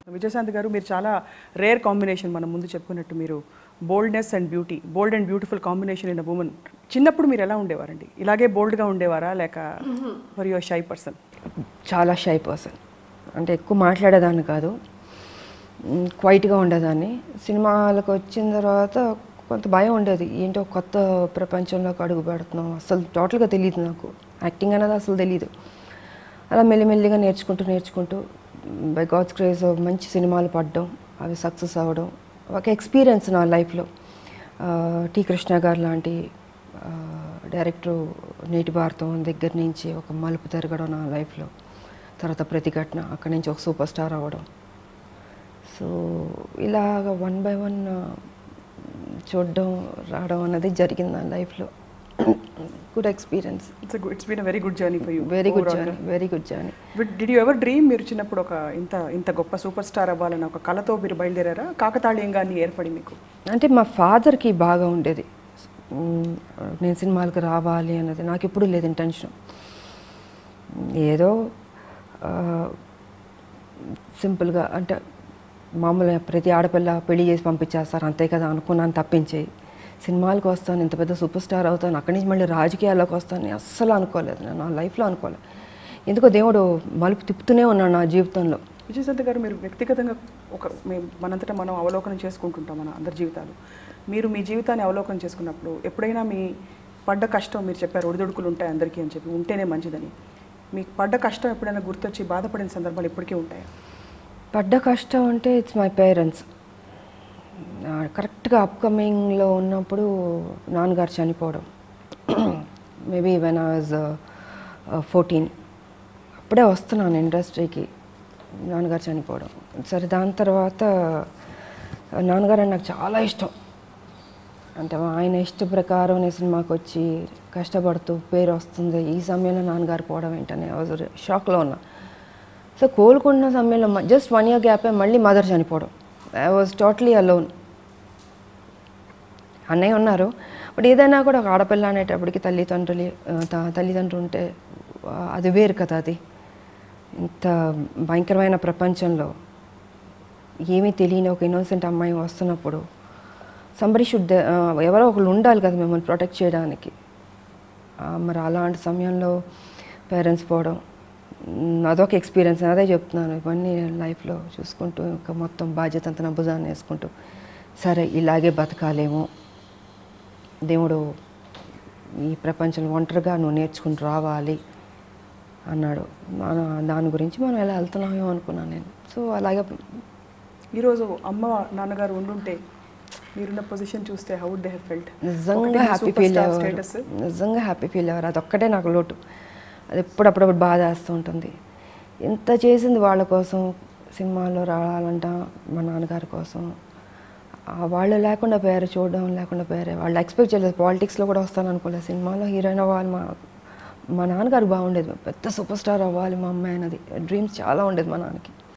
విజయశాంతి గారు మీరు చాలా రేర్ కాంబినేషన్ మనం ముందు చెప్పుకున్నట్టు మీరు boldness and beauty bold and beautiful combination in a women చిన్నప్పుడు మీరు ఎలా ఉండేవారండి ఇలాగే బోల్డ్గా ఉండేవారా లేక ఫర్ యువర్ షై పర్సన్ చాలా షై పర్సన్ అంటే ఎక్కువ మాట్లాడేదాన్ని కాదు మ్, క్వైట్గా ఉండేదాన్ని సినిమాలకు వచ్చిన తర్వాత కొంత భయం ఉండేది ఏంటో కొత్త ప్రపంచంలోకి అడుగు పెడుతున్నాం అసలు టోటల్గా తెలియదు నాకు యాక్టింగ్ అనేది అసలు తెలియదు అలా మెల్లిమెల్లిగా నేర్చుకుంటూ నేర్చుకుంటూ బై గాడ్స్ క్రేజ్ మంచి సినిమాలు పడడం అవి సక్సెస్ అవ్వడం ఒక ఎక్స్పీరియన్స్ నా లైఫ్లో టి కృష్ణ గారు లాంటి డైరెక్టర్ నేటి భారతం దగ్గర నుంచి ఒక మలుపు తిరగడం నా లైఫ్లో తర్వాత ప్రతిఘటన అక్కడి నుంచి ఒక సూపర్ స్టార్ అవ్వడం సో ఇలాగ వన్ బై వన్ చూడడం రావడం అన్నది జరిగింది నా లైఫ్లో good experience it's it's been very good journey for you very good journey very good journey did you ever dream మీరు చిన్నప్పుడు ఒక ఇంత ఇంత గొప్ప సూపర్ స్టార్ అవ్వాలని ఒక కళతో మీరు బయలుదేరారా కాకతాళీయంగా అన్ని ఏర్పడి మీకు అంటే మా ఫాదర్కి బాగా ఉండేది మ్, నేను సినిమాలకు రావాలి అన్నది నాకు ఎప్పుడూ లేదు ఇంటెన్షన్ ఏదో ఆ, సింపుల్గా అంటే మామూలుగా ప్రతి ఆడపిల్ల పెళ్లి చేసి పంపించేస్తారు అంతే కదా అనుకున్నాను తప్పించి సినిమాలకు వస్తాను ఇంత పెద్ద సూపర్ స్టార్ అవుతాను అక్కడి నుంచి మళ్ళీ రాజకీయాల్లోకి వస్తాను నేను అస్సలు అనుకోలేదు నేను నా లైఫ్లో అనుకోలేదు ఎందుకో దేవుడు మలుపు తిప్పుతూనే ఉన్నాడు నా జీవితంలో విజయశాంతి గారు మీరు వ్యక్తిగతంగా ఒక మేము మనంతటా మనం అవలోకనం చేసుకుంటుంటాం మన అందరి జీవితాలు మీరు మీ జీవితాన్ని అవలోకనం చేసుకున్నప్పుడు ఎప్పుడైనా మీ పడ్డ కష్టం మీరు చెప్పారు ఒడిదుడుకులు ఉంటాయి అందరికీ అని చెప్పి ఉంటేనే మంచిదని మీకు పడ్డ కష్టం ఎప్పుడైనా గుర్తొచ్చి బాధపడిన సందర్భాలు ఇప్పటికీ ఉంటాయా పడ్డ కష్టం అంటే ఇట్స్ మై పేరెంట్స్ కరెక్ట్గా అప్కమింగ్లో ఉన్నప్పుడు నాన్నగారు చనిపోవడం maybe when I was fourteen అప్పుడే వస్తున్నాను ఇండస్ట్రీకి నాన్నగారు చనిపోవడం సరే దాని తర్వాత నాన్నగారు అంటే నాకు చాలా ఇష్టం అంటే ఆయన ఇష్ట ప్రకారం నేను సినిమాకి వచ్చి కష్టపడుతూ పేరు వస్తుంది ఈ సమయంలో నాన్నగారు పోవడం ఏంటని ఐ వాజ్ షాక్లో ఉన్నా సో కోలుకున్న సమయంలో జస్ట్ వన్ ఇయర్ గ్యాపే మళ్ళీ మదర్ చనిపోవడం ఐ వాజ్ టోటలీ అలోన్ అన్నయ్య ఉన్నారు బట్ ఏదైనా కూడా ఒక ఆడపిల్ల అనేటప్పటికి తల్లిదండ్రులు ఆ, త- తల్లిదండ్రులు ఉంటే ఆ, అది వేరు కదా అది ఇంత భయంకరమైన ప్రపంచంలో ఏమీ తెలియని ఒక ఇన్నోసెంట్ అమ్మాయి వస్తున్నప్పుడు సంబడి షుడ్ ఎవరో ఒకళ్ళు ఉండాలి కదా మిమ్మల్ని ప్రొటెక్ట్ చేయడానికి ఆ, మరి అలాంటి సమయంలో పేరెంట్స్ పోవడం మ్, అదొక ఎక్స్పీరియన్స్ అదే చెప్తున్నాను ఇవన్నీ లైఫ్లో చూసుకుంటూ ఇంకా మొత్తం బాధ్యత అంతా నా భుజాన్ని వేసుకుంటూ సరే ఇలాగే బతకాలేమో దేవుడు ఈ ప్రపంచంలో ఒంటరిగా నువ్వు నేర్చుకుని రావాలి అన్నాడు మన దాని గురించి మనం ఎలా వెళ్తున్నామేమో అనుకున్నాను నేను సో అలాగే ఈరోజు అమ్మ నాన్నగారు ఉండుంటే మీరున్న పొజిషన్ చూస్తే how would they have felt నిజంగా హ్యాపీ ఫీల్ అయ్యేవారు నిజంగా హ్యాపీ ఫీల్ అయ్యేవారు అదొక్కటే నాకు లోటు అది ఎప్పుడప్పుడప్పుడు బాధ వేస్తూ ఉంటుంది ఎంత చేసింది వాళ్ళ కోసం సినిమాల్లో రావాలంట మా నాన్నగారి కోసం ఆ వాళ్ళు లేకుండా పేరు చూడడం లేకుండా పేరే వాళ్ళు ఎక్స్పెక్ట్ చేయలేదు పాలిటిక్స్లో కూడా వస్తాను అనుకోలేదు సినిమాలో హీరోయిన్ అవ్వాలి మా మా నాన్నగారు బాగుండేది పెద్ద సూపర్ స్టార్ అవ్వాలి మా అమ్మాయి అన్నది డ్రీమ్స్ చాలా ఉండేది మా నాన్నకి